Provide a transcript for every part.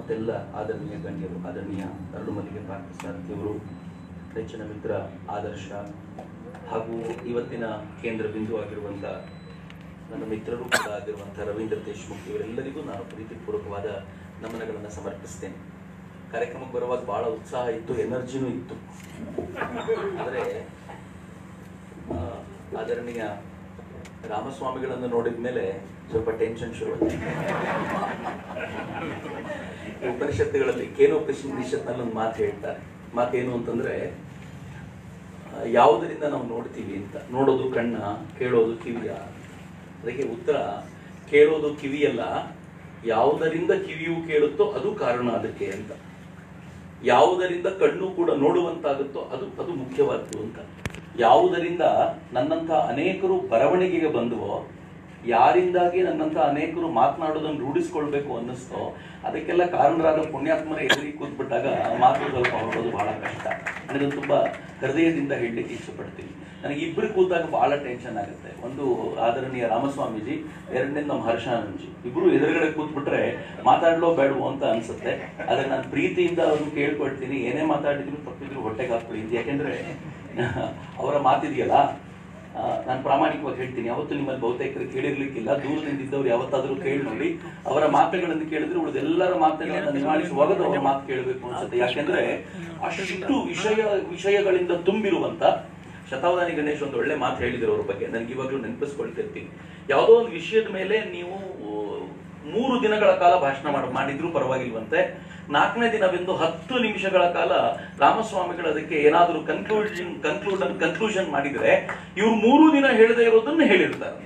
ಮತ್ತೆಲ್ಲ ಆದರಣೀಯ ಗಣ್ಯರು ಆದರಣೀಯ ಅರುಳುಮಲ್ಲಿಗೆ ಪಾರ್ಥಸಾರಥಿಯವರು ನೆಚ್ಚಿನ ಮಿತ್ರ ಆದರ್ಶ ಹಾಗೂ ಇವತ್ತಿನ ಕೇಂದ್ರ ಬಿಂದು ಆಗಿರುವಂಥ ನನ್ನ ಮಿತ್ರರು ಕೂಡ ಆಗಿರುವಂಥ ರವೀಂದ್ರ ದೇಶಮುಖ್ ಇವರೆಲ್ಲರಿಗೂ ನಾನು ಪ್ರೀತಿಪೂರ್ವಕವಾದ ನಮನಗಳನ್ನು ಸಮರ್ಪಿಸ್ತೇನೆ ಕಾರ್ಯಕ್ರಮಕ್ಕೆ ಬರುವಾಗ ಬಹಳ ಉತ್ಸಾಹ ಇತ್ತು ಎನರ್ಜಿನೂ ಇತ್ತು ಆದರೆ ಆ, ಆದರಣೀಯ ರಾಮಸ್ವಾಮಿಗಳನ್ನು ನೋಡಿದ ಮೇಲೆ ಸ್ವಲ್ಪ ಟೆನ್ಷನ್ ಶುರುವಾಯಿತು ಈ ಉಪನಿಷತ್ತುಗಳಲ್ಲಿ ಕೇನೋಪನಿಷತ್ನಲ್ಲಿ ಒಂದು ಮಾತು ಹೇಳ್ತಾರೆ ಮಾತೇನು ಅಂತಂದ್ರೆ ಆ, ಯಾವುದರಿಂದ ನಾವು ನೋಡ್ತೀವಿ ಅಂತ ನೋಡೋದು ಕಣ್ಣ ಕೇಳೋದು ಕಿವಿಯ ಅದಕ್ಕೆ ಉತ್ತರ ಕೇಳೋದು ಕಿವಿಯಲ್ಲ ಯಾವುದರಿಂದ ಕಿವಿಯು ಕೇಳುತ್ತೋ ಅದು ಕಾರಣ ಅದಕ್ಕೆ ಅಂತ ಯಾವುದರಿಂದ ಕಣ್ಣು ಕೂಡ ನೋಡುವಂತಾಗುತ್ತೋ ಅದು ಅದು ಮುಖ್ಯವಾದ್ದು ಅಂತ ಯಾವುದರಿಂದ ನನ್ನಂಥ ಅನೇಕರು ಬರವಣಿಗೆಗೆ ಬಂದುವೋ ಯಾರಿಂದಾಗಿ ನನ್ನಂಥ ಅನೇಕರು ಮಾತನಾಡೋದನ್ನು ರೂಢಿಸ್ಕೊಳ್ಬೇಕು ಅನ್ನಿಸ್ತೋ ಅದಕ್ಕೆಲ್ಲ ಕಾರಣರಾದ ಪುಣ್ಯಾತ್ಮರ ಎದುರಿಗೆ ಕೂತ್ಬಿಟ್ಟಾಗ ಮಾತು ಸ್ವಲ್ಪ ಹೊರಡೋದು ಬಹಳ ಕಷ್ಟ ನನಗೆ ತುಂಬಾ ಹೃದಯದಿಂದ ಹೇಳಲಿಕ್ಕೆ ಇಷ್ಟಪಡ್ತೀನಿ ನನಗೆ ಇಬ್ಬರು ಕೂತಾಗ ಬಹಳ ಟೆನ್ಷನ್ ಆಗುತ್ತೆ ಒಂದು ಆದರಣೀಯ ರಾಮಸ್ವಾಮೀಜಿ ಎರಡನೇ ನಮ್ಮ ಹರ್ಷಾನಂದ್ಜಿ ಇಬ್ರು ಎದುರುಗಡೆ ಕೂತ್ಬಿಟ್ರೆ ಮಾತಾಡ್ಲೋ ಬೇಡವೋ ಅಂತ ಅನ್ಸುತ್ತೆ ಆದ್ರೆ ನಾನು ಪ್ರೀತಿಯಿಂದ ಅವ್ರನ್ನ ಕೇಳ್ಕೊಳ್ತೀನಿ ಏನೇ ಮಾತಾಡಿದ್ರು ತಪ್ಪಿದ್ರು ಹೊಟ್ಟೆಗೆ ಹಾಕ್ಬಿಡಿ ಯಾಕೆಂದ್ರೆ ಅವರ ಮಾತಿದೆಯಲ್ಲ ಆ, ನಾನು ಪ್ರಾಮಾಣಿಕವಾಗಿ ಹೇಳ್ತೀನಿ ಯಾವತ್ತು ನಿಮ್ಮಲ್ಲಿ ಬಹುತೇಕರು ಕೇಳಿರ್ಲಿಕ್ಕಿಲ್ಲ ದೂರದಿಂದ ಇದ್ದವ್ರು ಯಾವತ್ತಾದ್ರೂ ಕೇಳಿ ನೋಡಿ ಅವರ ಮಾತುಗಳನ್ನು ಕೇಳಿದ್ರೆ ಉಳಿದೆಲ್ಲರ ಮಾತುಗಳನ್ನು ನಿವಾಳಿಸುವಾಗ ಅವರ ಮಾತು ಕೇಳಬೇಕು ಅನ್ಸುತ್ತೆ ಯಾಕೆಂದ್ರೆ ಅಷ್ಟು ವಿಷಯ ವಿಷಯಗಳಿಂದ ತುಂಬಿರುವಂತ ಶತಾವಧಾನಿ ಗಣೇಶ್ ಒಂದು ಒಳ್ಳೆ ಮಾತು ಹೇಳಿದ್ರು ಅವ್ರ ಬಗ್ಗೆ ನನಗೆ ಇವಾಗಲೂ ನೆನಪಿಸ್ಕೊಳ್ತಿರ್ತೀನಿ ಯಾವುದೋ ಒಂದು ವಿಷಯದ ಮೇಲೆ ನೀವು ಮೂರು ದಿನಗಳ ಕಾಲ ಭಾಷಣ ಮಾಡ ಮಾಡಿದ್ರು ಪರವಾಗಿಲ್ವಂತೆ ನಾಲ್ಕನೇ ದಿನವೆಂದು ಹತ್ತು ನಿಮಿಷಗಳ ಕಾಲ ರಾಮಸ್ವಾಮಿಗಳು ಅದಕ್ಕೆ ಏನಾದರೂ ಕನ್ಕ್ಲೂಷನ್ ಕನ್ಕ್ಲೂಡ್ ಕನ್ಕ್ಲೂಷನ್ ಮಾಡಿದ್ರೆ ಇವ್ರು ಮೂರು ದಿನ ಹೇಳದೇ ಇರೋದನ್ನ ಹೇಳಿರ್ತಾರೆ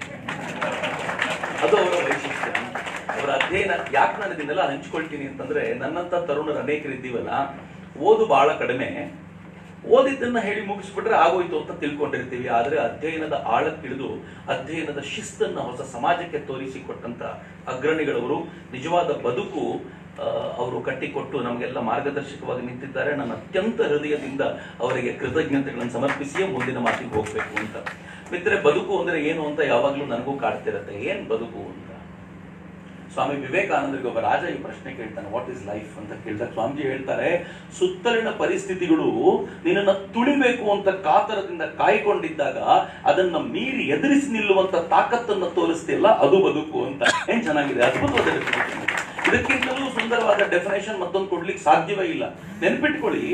ಅದು ಅವರ ವೈಶಿಷ್ಟ್ಯ ಅವರ ಅಧ್ಯಯನ ಯಾಕೆ ನಾನು ಇದನ್ನೆಲ್ಲ ಹಂಚ್ಕೊಳ್ತೀನಿ ಅಂತಂದ್ರೆ ನನ್ನಂತ ತರುಣರು ಅನೇಕರಿದ್ದೀವಲ್ಲ ಓದು ಬಹಳ ಕಡಿಮೆ ಓದಿದ್ದನ್ನ ಹೇಳಿ ಮುಗಿಸ್ಬಿಟ್ರೆ ಆಗೋಯ್ತು ಅಂತ ತಿಳ್ಕೊಂಡಿರ್ತೀವಿ ಆದ್ರೆ ಅಧ್ಯಯನದ ಆಳಕ್ಕಿಳಿದು ಅಧ್ಯಯನದ ಶಿಸ್ತನ್ನ ಹೊಸ ಸಮಾಜಕ್ಕೆ ತೋರಿಸಿಕೊಟ್ಟಂತ ಅಗ್ರಣಿಗಳವರು ನಿಜವಾದ ಬದುಕು ಆ, ಅವರು ಕಟ್ಟಿಕೊಟ್ಟು ನಮಗೆಲ್ಲ ಮಾರ್ಗದರ್ಶಕವಾಗಿ ನಿಂತಿದ್ದಾರೆ ನಾನು ಅತ್ಯಂತ ಹೃದಯದಿಂದ ಅವರಿಗೆ ಕೃತಜ್ಞತೆಗಳನ್ನು ಸಮರ್ಪಿಸಿಯೇ ಮುಂದಿನ ಮಾತಿಗೆ ಹೋಗ್ಬೇಕು ಅಂತ ಮಿತ್ರೆ ಬದುಕು ಅಂದ್ರೆ ಏನು ಅಂತ ಯಾವಾಗ್ಲೂ ನನಗೂ ಕಾಡ್ತಿರತ್ತೆ ಏನ್ ಬದುಕು ಅಂತ ಸ್ವಾಮಿ ವಿವೇಕಾನಂದರಿಗೆ ಒಬ್ಬ ರಾಜ ಈ ಪ್ರಶ್ನೆ ಕೇಳ್ತಾನೆ ವಾಟ್ ಇಸ್ ಲೈಫ್ ಅಂತ ಕೇಳಿದಾಗ ಸ್ವಾಮೀಜಿ ಹೇಳ್ತಾರೆ ಸುತ್ತಲಿನ ಪರಿಸ್ಥಿತಿಗಳು ನಿನ್ನನ್ನ ತುಳಿಬೇಕು ಅಂತ ಕಾತರದಿಂದ ಕಾಯ್ಕೊಂಡಿದ್ದಾಗ ಅದನ್ನ ಮೀರಿ ಎದುರಿಸಿ ನಿಲ್ಲುವಂತ ತಾಕತ್ತನ್ನ ತೋರಿಸ್ತಿಲ್ಲ ಅದು ಬದುಕು ಅಂತ ಏನ್ ಚೆನ್ನಾಗಿದೆ ಅದ್ಭುತವಾದ definition. ಇದಕ್ಕಿಂತಲೂ ಸುಂದರವಾದ ಡೆಫಿನೇಷನ್ ಮತ್ತೊಂದು ಕೊಡ್ಲಿಕ್ಕೆ ಸಾಧ್ಯವೇ ಇಲ್ಲ ನೆನ್ಪಿಟ್ಕೊಳ್ಳಿ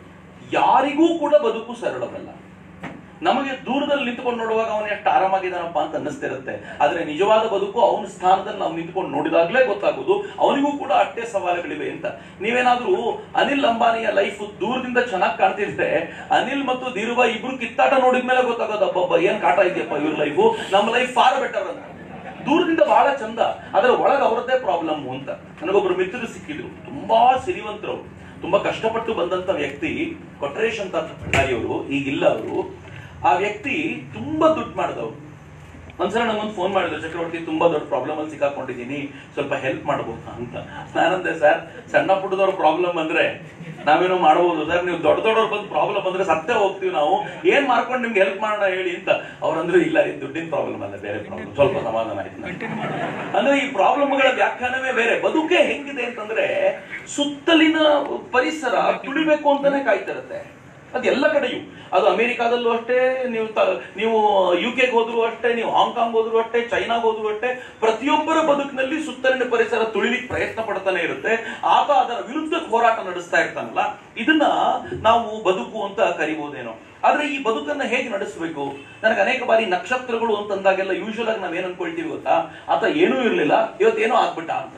ಯಾರಿಗೂ ಕೂಡ ಬದುಕು ಸರಳವಲ್ಲ ನಮಗೆ ದೂರದಲ್ಲಿ ನಿಂತ್ಕೊಂಡು ನೋಡುವಾಗ ಅವನು ಎಷ್ಟು ಆರಾಮಾಗಿದ್ದಾನಪ್ಪ ಅಂತ ಅನ್ನಿಸ್ತಿರುತ್ತೆ ಆದ್ರೆ ನಿಜವಾದ ಬದುಕು ಅವನ ಸ್ಥಾನದಲ್ಲಿ ನಾವು ನಿಂತ್ಕೊಂಡು ನೋಡಿದಾಗ್ಲೇ ಗೊತ್ತಾಗೋದು ಅವನಿಗೂ ಕೂಡ ಅಷ್ಟೇ ಸವಾಲುಗಳಿವೆ ಅಂತ ನೀವೇನಾದ್ರೂ ಅನಿಲ್ ಅಂಬಾನಿಯ ಲೈಫ್ ದೂರದಿಂದ ಚೆನ್ನಾಗಿ ಕಾಣ್ತಿದ್ರೆ ಅನಿಲ್ ಮತ್ತು ಧೀರುಭಾಯ್ ಇಬ್ರು ಕಿತ್ತಾಟ ನೋಡಿದ್ಮೇಲೆ ಗೊತ್ತಾಗೋದು ಅಬ್ಬಬ್ಬ ಏನ್ ಕಾಟ ಇದೆಯಪ್ಪ ಇವ್ರ ಲೈಫು ನಮ್ಮ ಲೈಫ್ ಫಾರ್ ಬೆಟರ್ ಅಂತ ದೂರದಿಂದ ಬಹಳ ಚಂದ ಆದ್ರೆ ಒಳಗೆ ಅವರದ್ದೇ ಪ್ರಾಬ್ಲಮ್ ಅಂತ ನನಗೊಬ್ರು ಮಿತ್ರರು ಸಿಕ್ಕಿದ್ರು ತುಂಬಾ ಸಿರಿವಂತರು ತುಂಬಾ ಕಷ್ಟಪಟ್ಟು ಬಂದಂತ ವ್ಯಕ್ತಿ ಕೊಟ್ರೇಶ್ ಅಂತ ಅವರು ಈಗಿಲ್ಲ ಅವರು ಆ ವ್ಯಕ್ತಿ ತುಂಬಾ ದುಡ್ಡು ಮಾಡಿದವರು ಒಂದ್ಸಲ ನಂಗೊಂದು ಫೋನ್ ಮಾಡಿದ್ರು ಚಕ್ರವರ್ತಿ ತುಂಬಾ ದೊಡ್ಡ ಪ್ರಾಬ್ಲಮ್ ಅಲ್ಲಿ ಸಿಕ್ಕಾಕೊಂಡಿದ್ದೀನಿ ಸ್ವಲ್ಪ ಹೆಲ್ಪ್ ಮಾಡ್ಬೋದಾ ಅಂತ ನಾನಂದೆ ಸರ್ ಸಣ್ಣ ಪುಟ್ಟದವ್ರ ಪ್ರಾಬ್ಲಮ್ ಅಂದ್ರೆ ನಾವೇನೋ ಮಾಡ್ಬೋದು ಸರ್ ನೀವು ದೊಡ್ಡ ದೊಡ್ಡವ್ರ ಬಂದು ಪ್ರಾಬ್ಲಮ್ ಅಂದ್ರೆ ಸತ್ತೇ ಹೋಗ್ತೀವಿ ನಾವು ಏನ್ ಮಾಡ್ಕೊಂಡು ನಿಮ್ಗೆ ಹೆಲ್ಪ್ ಮಾಡೋಣ ಹೇಳಿ ಅಂತ ಅವ್ರಂದ್ರು ಇಲ್ಲ ಇದು ದುಡ್ಡಿನ ಪ್ರಾಬ್ಲಮ್ ಅಲ್ಲ ಬೇರೆ ಪ್ರಾಬ್ಲಮ್ ಸ್ವಲ್ಪ ಸಮಾಧಾನ ಆಯ್ತು ನಂಗೆ. ಅಂದ್ರೆ ಈ ಪ್ರಾಬ್ಲಮ್ಗಳ ವ್ಯಾಖ್ಯಾನವೇ ಬೇರೆ ಬದುಕೆ ಹೆಂಗಿದೆ ಅಂತಂದ್ರೆ ಸುತ್ತಲಿನ ಪರಿಸರ ತುಳಿಬೇಕು ಅಂತಾನೆ ಕಾಯ್ತಿರತ್ತೆ ಅದು ಎಲ್ಲ ಕಡೆಯೂ ಅದು ಅಮೆರಿಕಾದಲ್ಲೂ ಅಷ್ಟೇ ನೀವು ತ- ನೀವು ಯು ಕೆಗೆ ಹೋದ್ರು ಅಷ್ಟೇ ನೀವು ಹಾಂಗ್ಕಾಂಗ್ ಹೋದ್ರು ಅಷ್ಟೇ ಚೈನಾಗ್ ಹೋದ್ರು ಅಷ್ಟೇ ಪ್ರತಿಯೊಬ್ಬರ ಬದುಕಿನಲ್ಲಿ ಸುತ್ತಲಿನ ಪರಿಸರ ತುಳಿಲಿಕ್ಕೆ ಪ್ರಯತ್ನ ಪಡ್ತಾನೆ ಇರುತ್ತೆ ಆತ ಅದರ ವಿರುದ್ಧ ಹೋರಾಟ ನಡೆಸ್ತಾ ಇರ್ತಾನಲ್ಲ ಇದನ್ನ ನಾವು ಬದುಕು ಅಂತ ಕರಿಬಹುದೇನೋ ಆದ್ರೆ ಈ ಬದುಕನ್ನ ಹೇಗೆ ನಡೆಸಬೇಕು ನನಗೆ ಅನೇಕ ಬಾರಿ ನಕ್ಷತ್ರಗಳು ಅಂತಂದಾಗೆಲ್ಲ ಯೂಶುವಲ್ ಆಗಿ ನಾವೇನ್ ಅನ್ಕೊಳ್ತೀವಿ ಗೊತ್ತಾ ಆತ ಏನೂ ಇರ್ಲಿಲ್ಲ ಇವತ್ತೇನೋ ಆಗ್ಬಿಟ್ಟ ಅಂತ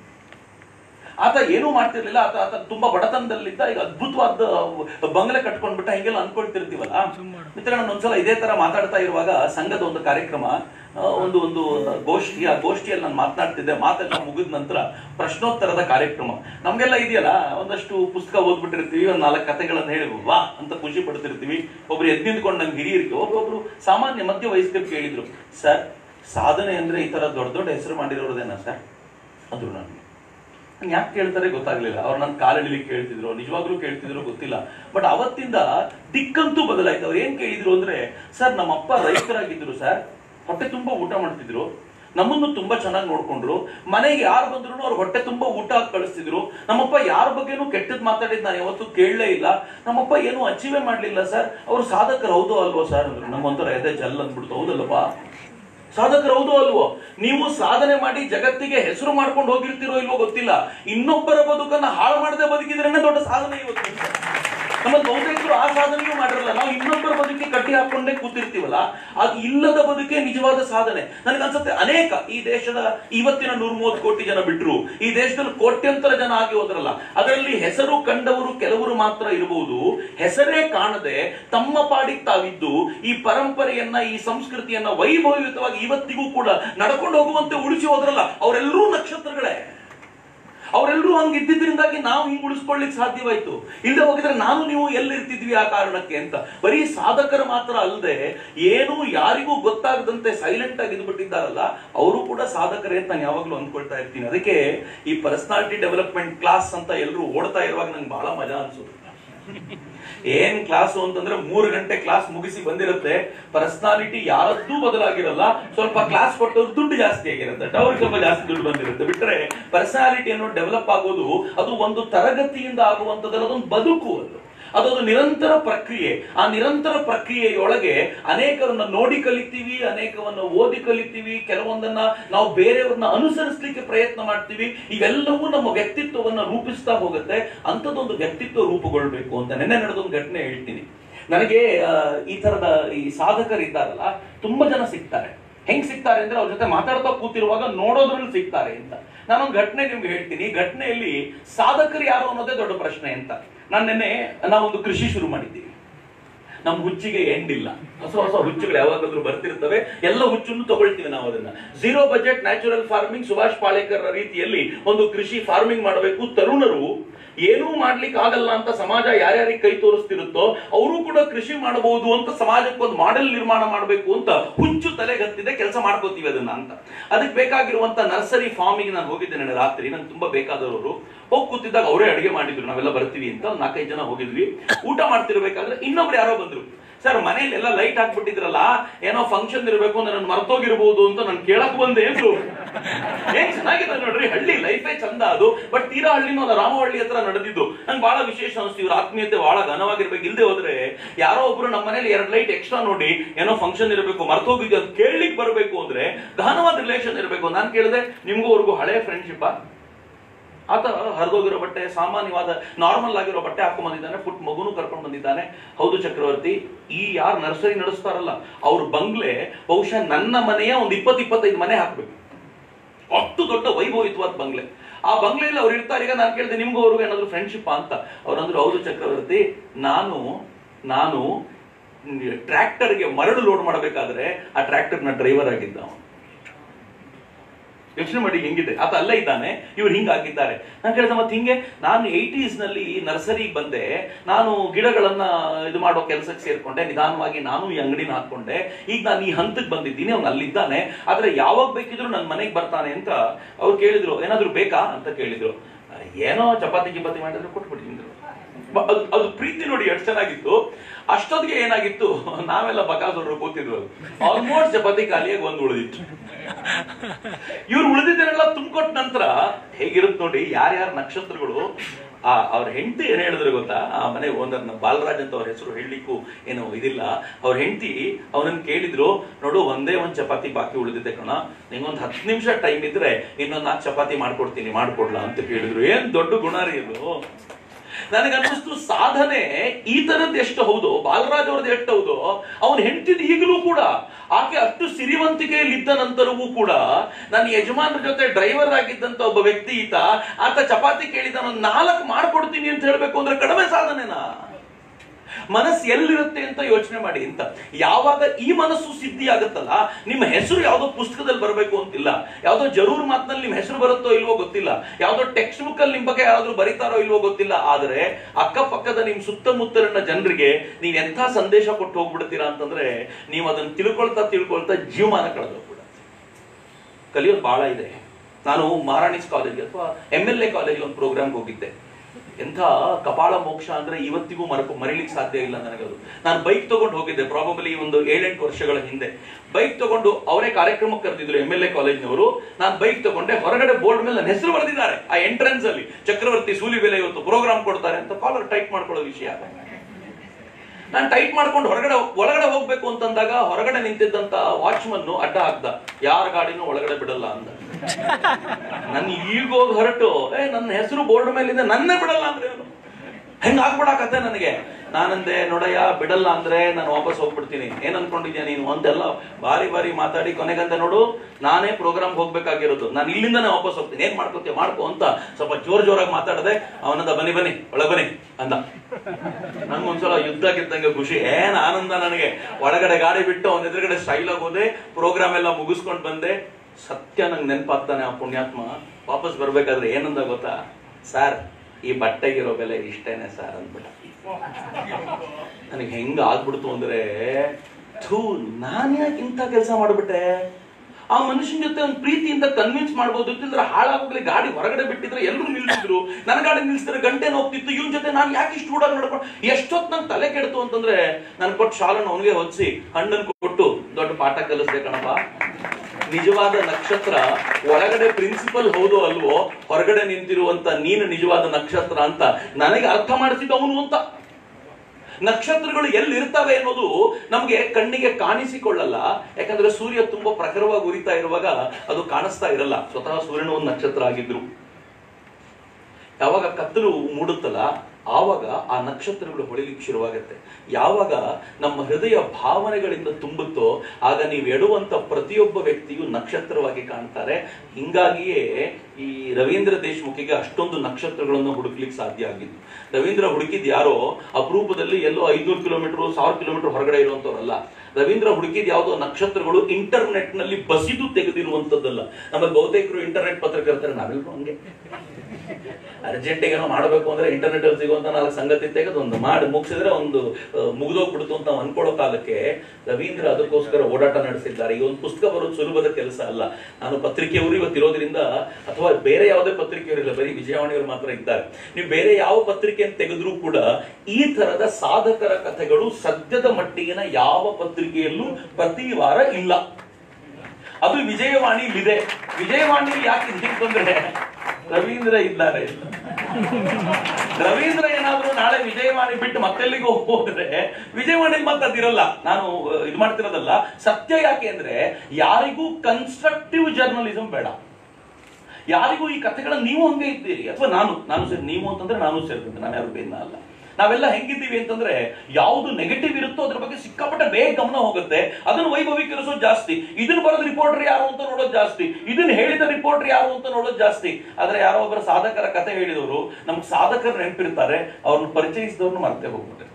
ಆತ ಏನೂ ಮಾಡ್ತಿರ್ಲಿಲ್ಲ ಆತ ಆತ ತುಂಬಾ ಬಡತನದಲ್ಲಿದ್ದ ಈಗ ಅದ್ಭುತವಾದ ಬಂಗಲೆ ಕಟ್ಕೊಂಡ್ಬಿಟ್ಟ ಹಿಂಗೆಲ್ಲ ಅನ್ಕೊಳ್ತಿರ್ತೀವಲ್ಲ ಮಿತ್ರ ನಾನು ಒಂದ್ಸಲ ಇದೇ ತರ ಮಾತಾಡ್ತಾ ಇರುವಾಗ ಸಂಘದ ಒಂದು ಕಾರ್ಯಕ್ರಮ ಆ, ಒಂದು ಒಂದು ಗೋಷ್ಠಿ ಆ ಗೋಷ್ಠಿಯಲ್ಲಿ ನಾನು ಮಾತನಾಡ್ತಿದ್ದೆ ಮಾತೆಲ್ಲ ಮುಗಿದ ನಂತರ ಪ್ರಶ್ನೋತ್ತರದ ಕಾರ್ಯಕ್ರಮ ನಮ್ಗೆಲ್ಲ ಇದೆಯಲ್ಲ ಒಂದಷ್ಟು ಪುಸ್ತಕ ಓದ್ಬಿಟ್ಟಿರ್ತೀವಿ ಒಂದ್ ನಾಲ್ಕು ಕಥೆಗಳನ್ನ ಹೇಳಿ ವಾ ಅಂತ ಖುಷಿ ಪಡ್ತಿರ್ತೀವಿ ಒಬ್ರು ಎದ್ದು ನಿಂತ್ಕೊಂಡು ನಮ್ಗೆ ಹಿರಿಯರಿಗೆ ಒಬ್ಬೊಬ್ರು ಸಾಮಾನ್ಯ ಮಧ್ಯ ವಯಸ್ಕರು ಕೇಳಿದ್ರು ಸರ್ ಸಾಧನೆ ಅಂದ್ರೆ ಈ ತರ ದೊಡ್ಡ ದೊಡ್ಡ ಹೆಸರು ಮಾಡಿರೋದೇನಾ ಸರ್ ಅದು ನಾನು ನನ್ಗೆ ಯಾಕೆ ಕೇಳ್ತಾರೆ ಗೊತ್ತಾಗ್ಲಿಲ್ಲ ಅವ್ರು ನನ್ನ ಕಾಲೆಳಿಲಿಕ್ಕೆ ಕೇಳ್ತಿದ್ರು ನಿಜವಾಗ್ಲೂ ಕೇಳ್ತಿದ್ರು ಗೊತ್ತಿಲ್ಲ ಬಟ್ ಅವತ್ತಿಂದ ದಿಕ್ಕಂತೂ ಬದಲಾಯ್ತು ಅವ್ರು ಏನ್ ಕೇಳಿದ್ರು ಅಂದ್ರೆ ಸರ್ ನಮ್ಮಪ್ಪ ರೈತರಾಗಿದ್ರು ಸರ್ ಹೊಟ್ಟೆ ತುಂಬಾ ಊಟ ಮಾಡ್ತಿದ್ರು ನಮ್ಮನ್ನು ತುಂಬಾ ಚೆನ್ನಾಗಿ ನೋಡ್ಕೊಂಡ್ರು ಮನೆಗೆ ಯಾರು ಬಂದ್ರು ಅವ್ರ ಹೊಟ್ಟೆ ತುಂಬಾ ಊಟ ಹಾಕಿ ಕಳಿಸ್ತಿದ್ರು ನಮ್ಮಪ್ಪ ಯಾರ ಬಗ್ಗೆನೂ ಕೆಟ್ಟದ್ ಮಾತಾಡಿದ್ ನಾನು ಯಾವತ್ತೂ ಕೇಳಲೇ ಇಲ್ಲ ನಮ್ಮಪ್ಪ ಏನು ಅಚೀವೇ ಮಾಡ್ಲಿಲ್ಲ ಸರ್ ಅವ್ರು ಸಾಧಕರು ಹೌದು ಅಲ್ವೋ ಸರ್ ಅಂದ್ರು ನಮ್ಮೊಂಥರ ಎದೆ ಜಲ್ ಅಂದ್ಬಿಡ್ತು ಹೌದಲ್ಲಪ್ಪ ಸಾಧಕರು ಹೌದು ಅಲ್ವೋ ನೀವು ಸಾಧನೆ ಮಾಡಿ ಜಗತ್ತಿಗೆ ಹೆಸರು ಮಾಡ್ಕೊಂಡು ಹೋಗಿರ್ತೀರೋ ಇಲ್ವೋ ಗೊತ್ತಿಲ್ಲ ಇನ್ನೊಬ್ಬರ ಬದುಕನ್ನ ಹಾಳು ಮಾಡದೆ ಬದುಕಿದ್ರೇನೆ ದೊಡ್ಡ ಸಾಧನೆ ಇವತ್ತು ನಮ್ಮಲ್ಲಿ ಬಹುತೇಕರು ಆ ಸಾಧನೆಯೂ ಮಾಡಿರಲ್ಲ ನಾವು ಇನ್ನೊಬ್ಬರ ಬದುಕಿ ಕಟ್ಟಿ ಹಾಕೊಂಡೇ ಕೂತಿರ್ತೀವಲ್ಲ ಅದು ಇಲ್ಲದ ಬದುಕೆ ನಿಜವಾದ ಸಾಧನೆ ನನಗನ್ಸುತ್ತೆ ಅನೇಕ ಈ ದೇಶದ ಇವತ್ತಿನ ನೂರ ಮೂವತ್ತು ಕೋಟಿ ಜನ ಬಿಟ್ರು ಈ ದೇಶದಲ್ಲಿ ಕೋಟ್ಯಂತರ ಜನ ಆಗಿ ಹೋದ್ರಲ್ಲ ಅದರಲ್ಲಿ ಹೆಸರು ಕಂಡವರು ಕೆಲವರು ಮಾತ್ರ ಇರಬಹುದು ಹೆಸರೇ ಕಾಣದೆ ತಮ್ಮ ಪಾಡಿಗೆ ತಾವಿದ್ದು ಈ ಪರಂಪರೆಯನ್ನ ಈ ಸಂಸ್ಕೃತಿಯನ್ನ ವೈಭವಯುತವಾಗಿ ಇವತ್ತಿಗೂ ಕೂಡ ನಡ್ಕೊಂಡು ಹೋಗುವಂತೆ ಉಳಿಸಿ ಹೋದ್ರಲ್ಲ ಅವರೆಲ್ಲರೂ ನಕ್ಷತ್ರಗಳೇ ಅವರೆಲ್ಲರೂ ಹಂಗೆ ಇದ್ದಿದ್ರಿಂದಾಗಿ ನಾವು ಹಿಂಗ್ ಉಳಿಸ್ಕೊಳ್ಳಿಕ್ ಸಾಧ್ಯವಾಯ್ತು ಇಲ್ಲದೆ ಹೋಗಿದ್ರೆ ನಾನು ನೀವು ಎಲ್ಲಿರ್ತಿದ್ವಿ ಆ ಕಾರಣಕ್ಕೆ ಅಂತ ಬರೀ ಸಾಧಕರು ಮಾತ್ರ ಅಲ್ಲದೆ ಏನು ಯಾರಿಗೂ ಗೊತ್ತಾಗದಂತೆ ಸೈಲೆಂಟ್ ಆಗಿ ಇದ್ಬಿಟ್ಟಿದ್ದಾರಲ್ಲ ಅವರು ಕೂಡ ಸಾಧಕರೇ ಅಂತ ನಾನು ಯಾವಾಗ್ಲೂ ಅಂದ್ಕೊಳ್ತಾ ಇರ್ತೀನಿ ಅದಕ್ಕೆ ಈ ಪರ್ಸನಾಲಿಟಿ ಡೆವಲಪ್ಮೆಂಟ್ ಕ್ಲಾಸ್ ಅಂತ ಎಲ್ಲರೂ ಓಡ್ತಾ ಇರುವಾಗ ನಂಗೆ ಬಹಳ ಮಜಾ ಅನ್ಸುತ್ತೆ ಏನ್ ಕ್ಲಾಸು ಅಂತಂದ್ರೆ ಮೂರು ಗಂಟೆ ಕ್ಲಾಸ್ ಮುಗಿಸಿ ಬಂದಿರುತ್ತೆ ಪರ್ಸನಾಲಿಟಿ ಯಾರದ್ದೂ ಬದಲಾಗಿರಲ್ಲ ಸ್ವಲ್ಪ ಕ್ಲಾಸ್ ಕೊಟ್ಟವ್ರು ದುಡ್ಡು ಜಾಸ್ತಿ ಆಗಿರುತ್ತೆ ಅವ್ರಿಗೆ ಸ್ವಲ್ಪ ಜಾಸ್ತಿ ದುಡ್ಡು ಬಂದಿರುತ್ತೆ ಬಿಟ್ರೆ ಪರ್ಸನಾಲಿಟಿ ಅನ್ನೋ ಡೆವಲಪ್ ಆಗೋದು ಅದು ಒಂದು ತರಗತಿಯಿಂದ ಆಗುವಂತದ್ದಲ್ಲ ಅದೊಂದು ಬದುಕು ಅದು ಅದೊಂದು ನಿರಂತರ ಪ್ರಕ್ರಿಯೆ ಆ ನಿರಂತರ ಪ್ರಕ್ರಿಯೆಯೊಳಗೆ ಅನೇಕರನ್ನ ನೋಡಿ ಕಲಿತೀವಿ ಅನೇಕವನ್ನ ಓದಿ ಕಲಿತೀವಿ ಕೆಲವೊಂದನ್ನ ನಾವು ಬೇರೆಯವ್ರನ್ನ ಅನುಸರಿಸಲಿಕ್ಕೆ ಪ್ರಯತ್ನ ಮಾಡ್ತೀವಿ ಇವೆಲ್ಲವೂ ನಮ್ಮ ವ್ಯಕ್ತಿತ್ವವನ್ನ ರೂಪಿಸ್ತಾ ಹೋಗುತ್ತೆ ಅಂಥದ್ದೊಂದು ವ್ಯಕ್ತಿತ್ವ ರೂಪುಗೊಳ್ಬೇಕು ಅಂತ ನೆನ್ನೆ ನಡೆದೊಂದು ಘಟನೆ ಹೇಳ್ತೀನಿ ನನಗೆ ಆ, ಈ ತರದ ಈ ಸಾಧಕರಿದ್ದಾರಲ್ಲ ತುಂಬಾ ಜನ ಸಿಗ್ತಾರೆ ಹೆಂಗ್ ಸಿಗ್ತಾರೆ ಅಂದ್ರೆ ಅವ್ರ ಜೊತೆ ಮಾತಾಡ್ತಾ ಕೂತಿರುವಾಗ ನೋಡೋದ್ರಲ್ಲಿ ಸಿಗ್ತಾರೆ ಅಂತ ನಾನೊಂದು ಘಟನೆ ನಿಮ್ಗೆ ಹೇಳ್ತೀನಿ ಈ ಘಟನೆಯಲ್ಲಿ ಸಾಧಕರು ಯಾರು ಅನ್ನೋದೇ ದೊಡ್ಡ ಪ್ರಶ್ನೆ ಅಂತ ನಾನು ನಿನ್ನೆ ನಾವೊಂದು ಕೃಷಿ ಶುರು ಮಾಡಿದ್ದೀವಿ ನಮ್ಮ ಹುಚ್ಚಿಗೆ ಎಂಡ್ ಇಲ್ಲ ಹೊಸ ಹೊಸ ಹುಚ್ಚುಗಳು ಯಾವಾಗಾದ್ರೂ ಬರ್ತಿರ್ತವೆ ಎಲ್ಲ ಹುಚ್ಚನ್ನು ತಗೊಳ್ತೀವಿ ನಾವು ಅದನ್ನ zero budget natural farming Subhash Palekar ರೀತಿಯಲ್ಲಿ ಒಂದು ಕೃಷಿ ಫಾರ್ಮಿಂಗ್ ಮಾಡಬೇಕು ತರುಣರು ಏನೂ ಮಾಡ್ಲಿಕ್ಕೆ ಆಗಲ್ಲ ಅಂತ ಸಮಾಜ ಯಾರ್ಯಾರಿಗೆ ಕೈ ತೋರಿಸ್ತಿರುತ್ತೋ ಅವರು ಕೂಡ ಕೃಷಿ ಮಾಡಬಹುದು ಅಂತ ಸಮಾಜಕ್ಕೆ ಒಂದು ಮಾಡೆಲ್ ನಿರ್ಮಾಣ ಮಾಡಬೇಕು ಅಂತ ಹುಚ್ಚು ತಲೆಗತ್ತಿದೆ ಕೆಲಸ ಮಾಡ್ಕೋತೀವಿ ಅದನ್ನ ಅಂತ ಅದಕ್ಕೆ ಬೇಕಾಗಿರುವಂತ ನರ್ಸರಿ ಫಾರ್ಮಿಗೆ ನಾನು ಹೋಗಿದ್ದೆ ನೆನ್ನೆ ರಾತ್ರಿ ನಂಗೆ ತುಂಬಾ ಬೇಕಾದವರು ಹೋಗಿ ಕೂತಿದ್ದಾಗ ಅವರೇ ಅಡಿಗೆ ಮಾಡಿದ್ರು ನಾವೆಲ್ಲ ಬರ್ತೀವಿ ಅಂತ ಒಂದ್ ನಾಲ್ಕೈದು ಜನ ಹೋಗಿದ್ವಿ ಊಟ ಮಾಡ್ತಿರ್ಬೇಕಾದ್ರೆ ಇನ್ನೊಬ್ರು ಯಾರೋ ಬಂದ್ರು ಸರ್ ಮನೇಲಿ ಎಲ್ಲ ಲೈಟ್ ಹಾಕ್ಬಿಟ್ಟಿದ್ರಲ್ಲ ಏನೋ ಫಂಕ್ಷನ್ ಇರಬೇಕು ಅಂದ್ರೆ ನಾನು ಮರ್ತೋಗಿರ್ಬೋದು ಅಂತ ನಾನು ಕೇಳಕ್ ಬಂದೆ ಅಂದ್ರು ಏನ್ ಚೆನ್ನಾಗಿದೆ ನೋಡ್ರಿ ಹಳ್ಳಿ ಲೈಫೇ ಚಂದ ಅದು ಬಟ್ ತೀರಾ ಹಳ್ಳಿನೂ ಅಲ್ಲ ರಾಮಹಳ್ಳಿ ಹತ್ರ ನಡೆದಿದ್ದು ನಂಗೆ ಬಹಳ ವಿಶೇಷ ಅನಿಸ್ತು ಇವ್ರ ಆತ್ಮೀಯತೆ ಬಹಳ ಘನವಾಗಿರ್ಬೇಕು ಇಲ್ದೆ ಹೋದ್ರೆ ಯಾರೋ ಒಬ್ರು ನಮ್ಮ ಮನೇಲಿ ಎರಡ್ ಲೈಟ್ ಎಕ್ಸ್ಟ್ರಾ ನೋಡಿ ಏನೋ ಫಂಕ್ಷನ್ ಇರಬೇಕು ಮರ್ತೋಗಿದ್ಯಾ ಅಂತ ಕೇಳಲಿಕ್ಕೆ ಬರಬೇಕು ಅಂದ್ರೆ ಘನವಾದ ರಿಲೇಷನ್ ಇರಬೇಕು ನಾನು ಕೇಳಿದೆ ನಿಮ್ಗೂ ಅವ್ರಿಗೂ ಹಳೆ ಫ್ರೆಂಡ್ಶಿಪ್ ಆತ ಹರಿದೋಗಿರೋ ಬಟ್ಟೆ ಸಾಮಾನ್ಯವಾದ ನಾರ್ಮಲ್ ಆಗಿರೋ ಬಟ್ಟೆ ಹಾಕೊಂಡ್ ಬಂದಿದ್ದಾನೆ ಪುಟ್ ಮಗುನು ಕರ್ಕೊಂಡು ಬಂದಿದ್ದಾನೆ ಹೌದು ಚಕ್ರವರ್ತಿ ಈ ಯಾರು ನರ್ಸರಿ ನಡೆಸ್ತಾರಲ್ಲ ಅವ್ರ ಬಂಗ್ಲೆ ಬಹುಶಃ ನನ್ನ ಮನೆಯ ಒಂದು ಇಪ್ಪತ್ ಇಪ್ಪತ್ತೈದು ಮನೆ ಹಾಕ್ಬೇಕು ಅಷ್ಟು ದೊಡ್ಡ ವೈಭವಿತವಾದ ಬಂಗ್ಲೆ ಆ ಬಂಗ್ಲೆಯಲ್ಲಿ ಅವ್ರು ಇರ್ತಾರೆ ಈಗ ನಾನು ಕೇಳಿದೆ ನಿಮ್ಗೂ ಅವ್ರಿಗೂ ಏನಾದ್ರು ಫ್ರೆಂಡ್ಶಿಪ್ ಅಂತ ಅವ್ರಂದ್ರು ಹೌದು ಚಕ್ರವರ್ತಿ ನಾನು ನಾನು ಟ್ರ್ಯಾಕ್ಟರ್ಗೆ ಮರಳು ಲೋಡ್ ಮಾಡಬೇಕಾದ್ರೆ ಆ ಟ್ರ್ಯಾಕ್ಟರ್ನ ಡ್ರೈವರ್ ಆಗಿದ್ದ ಅವನು ಯೋಚನೆ ಮಾಡಿ ಹೆಂಗಿದೆ ಆತ ಅಲ್ಲೇ ಇದ್ದಾನೆ ಇವ್ರು ಹಿಂಗಾಗಿದ್ದಾರೆ ನಾನು ಕೇಳಿದೆ ಮತ್ತೆ ಹಿಂಗೆ ನಾನು ಏಯ್ಟೀಸ್ ನಲ್ಲಿ ನರ್ಸರಿಗೆ ಬಂದೆ ನಾನು ಗಿಡಗಳನ್ನ ಇದು ಮಾಡೋ ಕೆಲಸಕ್ಕೆ ಸೇರ್ಕೊಂಡೆ ನಿಧಾನವಾಗಿ ನಾನು ಈ ಅಂಗಡಿನ ಹಾಕೊಂಡೆ ಈಗ ನಾನು ಈ ಹಂತಕ್ಕೆ ಬಂದಿದ್ದೀನಿ ಅವ್ನು ಅಲ್ಲಿದ್ದಾನೆ ಆದ್ರೆ ಯಾವಾಗ ಬೇಕಿದ್ರು ನನ್ನ ಮನೆಗೆ ಬರ್ತಾನೆ ಅಂತ ಅವ್ರು ಕೇಳಿದ್ರು ಏನಾದ್ರು ಬೇಕಾ ಅಂತ ಕೇಳಿದ್ರು ಏನೋ ಚಪಾತಿ ಗಿಪಾತಿ ಮಾಡಿದ್ರೆ ಕೊಟ್ಬಿಟ್ಟಿದ್ರು ಬ- ಅದು ಅದು ಪ್ರೀತಿ ನೋಡಿ ಎಷ್ಟು ಚೆನ್ನಾಗಿತ್ತು ಅಷ್ಟೊತ್ತಿಗೆ ಏನಾಗಿತ್ತು ನಾವೆಲ್ಲ ಬಕಾಸೋರು ಕೂತಿದ್ರು ಆಲ್ಮೋಸ್ಟ್ ಚಪಾತಿ ಖಾಲಿಯಾಗಿ ಒಂದು ಉಳಿದಿತ್ತು ಇವ್ರು ಉಳಿದಿದ್ದನ್ನೆಲ್ಲ ತುಂಬಿಕೊಟ್ಟ ನಂತರ ಹೇಗಿರುತ್ತೆ ನೋಡಿ ಯಾರ್ಯಾರ ನಕ್ಷತ್ರಗಳು ಆ ಅವ್ರ ಹೆಂಡತಿ ಏನ್ ಹೇಳಿದ್ರು ಗೊತ್ತಾ ಆ ಮನೆ ಓನರ್ನ ಬಾಲರಾಜ್ ಅಂತ ಅವ್ರ ಹೆಸರು ಹೇಳಲಿಕ್ಕೂ ಏನೋ ಇದಿಲ್ಲ ಅವ್ರ ಹೆಂಡತಿ ಅವನನ್ನ ಕೇಳಿದ್ರು ನೋಡು ಒಂದೇ ಒಂದ್ ಚಪಾತಿ ಬಾಕಿ ಉಳಿದಿದೆ ಕಣ ನಿಂಗೊಂದ್ ಹತ್ತು ನಿಮಿಷ ಟೈಮ್ ಇದ್ರೆ ಇನ್ನೊಂದ್ ನಾಲ್ಕು ಚಪಾತಿ ಮಾಡ್ಕೊಡ್ತೀನಿ ಮಾಡ್ಕೊಡ್ಲಾ ಅಂತ ಕೇಳಿದ್ರು ಏನ್ ದೊಡ್ಡ ಗುಣ ರೀ ಇದು ನನಗನ್ನಿಸ್ತು ಸಾಧನೆ ಈ ತರದ್ದು ಎಷ್ಟು ಹೌದು ಬಾಲರಾಜ್ ಅವ್ರದ್ದು ಎಷ್ಟು ಹೌದು ಅವನ್ ಹೆಂಡತಿದ್ ಈಗಲೂ ಕೂಡ ಆಕೆ ಅಷ್ಟು ಸಿರಿವಂತಿಕೆಯಲ್ಲಿ ಇದ್ದ ನಂತರವೂ ಕೂಡ ನನ್ನ ಯಜಮಾನರ ಜೊತೆ ಡ್ರೈವರ್ ಆಗಿದ್ದಂತ ಒಬ್ಬ ವ್ಯಕ್ತಿ ಈತ ಆತ ಚಪಾತಿ ಕೇಳಿದ ನಾನು ನಾಲ್ಕು ಮಾಡ್ಕೊಡ್ತೀನಿ ಅಂತ ಹೇಳ್ಬೇಕು ಅಂದ್ರೆ ಕಡಿಮೆ ಸಾಧನೆನಾ ಮನಸ್ಸು ಎಲ್ಲಿರುತ್ತೆ ಅಂತ ಯೋಚನೆ ಮಾಡಿ ಅಂತ ಯಾವಾಗ ಈ ಮನಸ್ಸು ಸಿದ್ಧಿ ಆಗುತ್ತಲ್ಲ ನಿಮ್ಮ ಹೆಸರು ಯಾವ್ದೋ ಪುಸ್ತಕದಲ್ಲಿ ಬರಬೇಕು ಅಂತಿಲ್ಲ ಯಾವ್ದೋ ಜರೂರ್ ಮಾತಿನಲ್ಲಿ ನಿಮ್ಮ ಹೆಸರು ಬರುತ್ತೋ ಇಲ್ವೋ ಗೊತ್ತಿಲ್ಲ ಯಾವ್ದೋ ಟೆಕ್ಸ್ಟ್ ಬುಕ್ ಅಲ್ಲಿ ನಿಮ್ ಬಗ್ಗೆ ಯಾರಾದ್ರೂ ಬರೀತಾರೋ ಇಲ್ವೋ ಗೊತ್ತಿಲ್ಲ ಆದ್ರೆ ಅಕ್ಕಪಕ್ಕದ ನಿಮ್ ಸುತ್ತಮುತ್ತಲಿನ ಜನರಿಗೆ ನೀವ್ ಎಂಥ ಸಂದೇಶ ಕೊಟ್ಟು ಹೋಗ್ಬಿಡ್ತೀರಾ ಅಂತಂದ್ರೆ ನೀವು ಅದನ್ನ ತಿಳ್ಕೊಳ್ತಾ ತಿಳ್ಕೊಳ್ತಾ ಜೀವಮಾನ ಕಳೆದೋಗ್ಬಿಡ ಕಲಿಯೋದು ಬಹಳ ಇದೆ ನಾನು ಮಹಾರಾಣಿಸ್ ಕಾಲೇಜ್ ಅಥವಾ ಎಂ ಎಲ್ ಎ ಕಾಲೇಜ್ ಒಂದು ಪ್ರೋಗ್ರಾಮ್ಗೆ ಹೋಗಿದ್ದೆ ಎಂಥ ಕಪಾಳ ಮೋಕ್ಷ ಅಂದ್ರೆ ಇವತ್ತಿಗೂ ಮರಕು ಮರಿಲಿಕ್ಕೆ ಸಾಧ್ಯ ಇಲ್ಲ ನನಗದು ನಾನು ಬೈಕ್ ತಗೊಂಡು ಹೋಗಿದ್ದೆ ಪ್ರಾಬಬಲಿ ಒಂದು ಏಳೆಂಟು ವರ್ಷಗಳ ಹಿಂದೆ ಬೈಕ್ ತಗೊಂಡು ಅವರೇ ಕಾರ್ಯಕ್ರಮಕ್ಕೆ ಕರೆದಿದ್ರು ಎಂ ಎಲ್ ಎ ಕಾಲೇಜ್ನವರು ನಾನು ಬೈಕ್ ತಗೊಂಡೆ ಹೊರಗಡೆ ಬೋರ್ಡ್ ಮೇಲೆ ನನ್ನ ಹೆಸರು ಬರೆದಿದ್ದಾರೆ ಆ ಎಂಟ್ರೆನ್ಸ್ ಅಲ್ಲಿ ಚಕ್ರವರ್ತಿ ಸೂಲಿಬೆಲೆ ಇವತ್ತು ಪ್ರೋಗ್ರಾಮ್ ಕೊಡ್ತಾರೆ ಅಂತ ಕಾಲರ್ ಟೈಪ್ ಮಾಡ್ಕೊಳ್ಳೋ ವಿಷಯ ನಾನು ಟೈಟ್ ಮಾಡ್ಕೊಂಡು ಹೊರಗಡೆ ಒಳಗಡೆ ಹೋಗ್ಬೇಕು ಅಂತಂದಾಗ ಹೊರಗಡೆ ನಿಂತಿದ್ದಂತ ವಾಚ್ಮನ್ ಅಡ್ಡ ಹಾಕ್ದ ಯಾರ ಗಾಡಿನೂ ಒಳಗಡೆ ಬಿಡಲ್ಲ ಅಂದ ನನ್ನ ಈಗೋಗಿ ಹೊರಟು ಏ ನನ್ನ ಹೆಸರು ಬೋರ್ಡ್ ಮೇಲಿಂದ ನನ್ನೇ ಬಿಡಲ್ಲ ಅಂದ್ರೆ ಅವನು ಹೆಂಗ್ ಆಗ್ಬಿಡಕತ್ತೆ ನನಗೆ ನಾನಂದೆ ನೋಡಯ್ಯ ಬಿಡಲ್ಲ ಅಂದ್ರೆ ನಾನು ವಾಪಸ್ ಹೋಗ್ಬಿಡ್ತೀನಿ ಏನ್ ಅನ್ಕೊಂಡಿದ್ಯಾ ನೀನು ಅಂತೆಲ್ಲ ಬಾರಿ ಬಾರಿ ಮಾತಾಡಿ ಕೊನೆಗಂತ ನೋಡು ನಾನೇ ಪ್ರೋಗ್ರಾಮ್ ಹೋಗ್ಬೇಕಾಗಿರೋದು ನಾನು ಇಲ್ಲಿಂದನೇ ವಾಪಸ್ ಹೋಗ್ತೀನಿ ಏನ್ ಮಾಡ್ಕೋತೀಯ ಮಾಡ್ಕೋ ಅಂತ ಸ್ವಲ್ಪ ಜೋರ್ ಜೋರಾಗಿ ಮಾತಾಡದೆ ಅವನಂದ ಬನ್ನಿ ಬನ್ನಿ ಒಳ ಬನ್ನಿ ಅಂದ ನಂಗೊಂದ್ಸಲ ಯುದ್ಧ ಗೆದ್ದಂಗೆ ಖುಷಿ ಏನ್ ಆನಂದ ನನಗೆ ಒಳಗಡೆ ಗಾಡಿ ಬಿಟ್ಟು ಅವನ ಎದುರುಗಡೆ ಸ್ಟೈಲ್ ಆಗಿ ಹೋದೆ ಪ್ರೋಗ್ರಾಮ್ ಎಲ್ಲ ಮುಗಿಸ್ಕೊಂಡು ಬಂದೆ ಸತ್ಯ ನಂಗೆ ನೆನಪಾಗ್ತಾನೆ ಆ ಪುಣ್ಯಾತ್ಮ ವಾಪಸ್ ಬರ್ಬೇಕಾದ್ರೆ ಏನಂದ ಗೊತ್ತಾ ಸರ್ ಈ ಬಟ್ಟೆಗಿರೋ ಬೆಲೆ ಇಷ್ಟೇನೆ ಸರ್ ಅಂದ್ಬಿಟ್ಟ ನನಗೆ ಹೆಂಗ ಆಗ್ಬಿಡ್ತು ಅಂದ್ರೆ ಥೂ ನಾನು ಯಾಕೆ ಇಂಥ ಕೆಲಸ ಮಾಡ್ಬಿಟ್ಟೆ ಆ ಮನುಷ್ಯನ ಜೊತೆ ಒಂದು ಪ್ರೀತಿಯಿಂದ ಕನ್ವಿನ್ಸ್ ಮಾಡ್ಬೋದು ಇತ್ತಿದ್ರೆ ಹಾಳಾಗೋಗ್ಲಿ ಗಾಡಿ ಹೊರಗಡೆ ಬಿಟ್ಟಿದ್ರೆ ಎಲ್ಲರೂ ನಿಲ್ಸಿದ್ರು ನನ್ನ ಗಾಡಿ ನಿಲ್ಸಿದ್ರೆ ಗಂಟೆ ಹೋಗ್ತಿತ್ತು ಇವನ್ ಜೊತೆ ನಾನು ಯಾಕೆ ಇಷ್ಟು ಹೂಡಾಗಿ ನಡ್ಕೊಂಡು ಎಷ್ಟೊತ್ತು ನಂಗೆ ತಲೆ ಕೆಡ್ತು ಅಂತಂದ್ರೆ ನಾನು ಕೊಟ್ಟು ಶಾಲನ್ನು ಅವನಿಗೆ ಹೊದಿಸಿ ಹಣ್ಣನ್ನು ಕೊಟ್ಟು ದೊಡ್ಡ ಪಾಠ ಕಲಿಸ್ದೆ ಕಣಪ್ಪ ನಿಜವಾದ ನಕ್ಷತ್ರ ಒಳಗಡೆ ಪ್ರಿನ್ಸಿಪಲ್ ಹೌದೋ ಅಲ್ವೋ ಹೊರಗಡೆ ನಿಂತಿರುವಂತ ನೀನು ನಿಜವಾದ ನಕ್ಷತ್ರ ಅಂತ ನನಗೆ ಅರ್ಥ ಮಾಡಿಸಿದ ಅವನು ಅಂತ ನಕ್ಷತ್ರಗಳು ಎಲ್ಲಿರ್ತವೆ ಅನ್ನೋದು ನಮಗೆ ಕಣ್ಣಿಗೆ ಕಾಣಿಸಿಕೊಳ್ಳಲ್ಲ ಯಾಕಂದ್ರೆ ಸೂರ್ಯ ತುಂಬಾ ಪ್ರಖರವಾಗಿ ಉರಿತಾ ಇರುವಾಗ ಅದು ಕಾಣಿಸ್ತಾ ಇರಲ್ಲ ಸ್ವತಃ ಸೂರ್ಯನ ಒಂದು ನಕ್ಷತ್ರ ಆಗಿದ್ರು ಯಾವಾಗ ಕತ್ತಲು ಮೂಡುತ್ತಲ್ಲ ಆವಾಗ ಆ ನಕ್ಷತ್ರಗಳು ಹೊಳಿಲಿಕ್ಕೆ ಶುರುವಾಗುತ್ತೆ ಯಾವಾಗ ನಮ್ಮ ಹೃದಯ ಭಾವನೆಗಳಿಂದ ತುಂಬುತ್ತೋ ಆಗ ನೀವು ಎಡುವಂತ ಪ್ರತಿಯೊಬ್ಬ ವ್ಯಕ್ತಿಯು ನಕ್ಷತ್ರವಾಗಿ ಕಾಣ್ತಾರೆ ಹಿಂಗಾಗಿಯೇ ಈ ರವೀಂದ್ರ ದೇಶಮುಖಿಗೆ ಅಷ್ಟೊಂದು ನಕ್ಷತ್ರಗಳನ್ನು ಹುಡುಕ್ಲಿಕ್ಕೆ ಸಾಧ್ಯ ಆಗಿದ್ದು ರವೀಂದ್ರ ಹುಡುಕಿದ್ ಯಾರೋ ಅಪರೂಪದಲ್ಲಿ ಎಲ್ಲೋ ಐನೂರು ಕಿಲೋಮೀಟರ್ ಸಾವಿರ ಕಿಲೋಮೀಟರ್ ಹೊರಗಡೆ ಇರುವಂತವ್ರಲ್ಲ ರವೀಂದ್ರ ಹುಡುಕಿದ್ ಯಾವುದೋ ನಕ್ಷತ್ರಗಳು ಇಂಟರ್ನೆಟ್ ನಲ್ಲಿ ಬಸಿದು ತೆಗೆದಿರುವಂತದ್ದಲ್ಲ ನಮ್ಮ ಬಹುತೇಕರು ಇಂಟರ್ನೆಟ್ ಪತ್ರಕರ್ತಾರೆ ನಾವೆಲ್ಲರೂ ಹಂಗೆ ಅರ್ಜೆಂಟಿಗೆ ಏನೋ ಮಾಡಬೇಕು ಅಂದ್ರೆ ಇಂಟರ್ನೆಟ್ ಅಲ್ಲಿ ಸಿಗುವಂತ ನಾಲ್ಕು ಸಂಗತಿ ತೆಗೆದು ಒಂದು ಮಾಡಿ ಮುಗಿಸಿದ್ರೆ ಒಂದು ಮುಗಿದೋಗ್ಬಿಡ್ತು ಅಂತ ನಾವು ಅನ್ಕೊಳ್ಳೋ ಕಾಲಕ್ಕೆ ರವೀಂದ್ರ ಅದಕ್ಕೋಸ್ಕರ ಓಡಾಟ ನಡೆಸಿದ್ದಾರೆ ಈ ಒಂದು ಪುಸ್ತಕ ಬರೋದು ಸುಲಭದ ಕೆಲಸ ಅಲ್ಲ ನಾನು ಪತ್ರಿಕೆಯವರು ಇವತ್ತಿರೋದ್ರಿಂದ ಅಥವಾ ಬೇರೆ ಯಾವುದೇ ಪತ್ರಿಕೆಯವರಿಲ್ಲ ಬರೀ ವಿಜಯವಾಣಿಯವರು ಮಾತ್ರ ಇದ್ದಾರೆ ನೀವು ಬೇರೆ ಯಾವ ಪತ್ರಿಕೆಯನ್ನು ತೆಗೆದ್ರೂ ಕೂಡ ಈ ತರದ ಸಾಧಕರ ಕಥೆಗಳು ಸದ್ಯದ ಮಟ್ಟಿಗಿನ ಯಾವ ಪತ್ರಿಕೆಯಲ್ಲೂ ಪ್ರತಿ ವಾರ ಇಲ್ಲ ಅದು ವಿಜಯವಾಣಿ ಇದೆ ವಿಜಯವಾಣಿ ಯಾಕೆ ಇದ್ದಿತ್ತು ಅಂದ್ರೆ ರವೀಂದ್ರ ಇದ್ದಾರೆ ರವೀಂದ್ರ ಏನಾದ್ರೂ ನಾಳೆ ವಿಜಯವಾಣಿ ಬಿಟ್ಟು ಮತ್ತೆಲ್ಲಿಗೂ ಹೋದ್ರೆ ವಿಜಯವಾಣಿಲಿ ಮತ್ತೆ ಅದಿರಲ್ಲ ನಾನು ಅಹ್, ಇದು ಮಾಡ್ತಿರೋದಲ್ಲ ಸತ್ಯ ಯಾಕೆ ಅಂದ್ರೆ ಯಾರಿಗೂ ಕನ್ಸ್ಟ್ರಕ್ಟಿವ್ ಜರ್ನಲಿಸಂ ಬೇಡ ಯಾರಿಗೂ ಈ ಕಥೆಗಳನ್ನ ನೀವು ಹಂಗೆ ಇದ್ದೀರಿ ಅಥವಾ ನಾನು ನಾನು ಸೇರಿ ನೀವು ಅಂತಂದ್ರೆ ನಾನು ಸೇರ್ತೀನಿ ನಾನು ಯಾರು ಬೇನ ಅಲ್ಲ ನಾವೆಲ್ಲ ಹೆಂಗಿದ್ದೀವಿ ಅಂತಂದ್ರೆ ಯಾವುದು ನೆಗೆಟಿವ್ ಇರುತ್ತೋ ಅದ್ರ ಬಗ್ಗೆ ಸಿಕ್ಕಾಪಟ್ಟೆ ಬೇಗ ಗಮನ ಹೋಗುತ್ತೆ ಅದನ್ನು ವೈಭವೀಕರಿಸೋದು ಜಾಸ್ತಿ ಇದನ್ನ ಬರೋದು ರಿಪೋರ್ಟರ್ ಯಾರು ಅಂತ ನೋಡೋದು ಜಾಸ್ತಿ ಇದನ್ನ ಹೇಳಿದ ರಿಪೋರ್ಟರ್ ಯಾರು ಅಂತ ನೋಡೋದು ಜಾಸ್ತಿ ಆದ್ರೆ ಯಾರೋ ಒಬ್ಬರ ಸಾಧಕರ ಕಥೆ ಹೇಳಿದವರು ನಮ್ಗೆ ಸಾಧಕರು ನೆನಪಿರ್ತಾರೆ ಅವ್ರನ್ನ ಪರಿಚಯಿಸಿದವ್ರನ್ನ ಮರ್ತೇ ಹೋಗ್ಬಿಟ್ಟಿರ್ತಾರೆ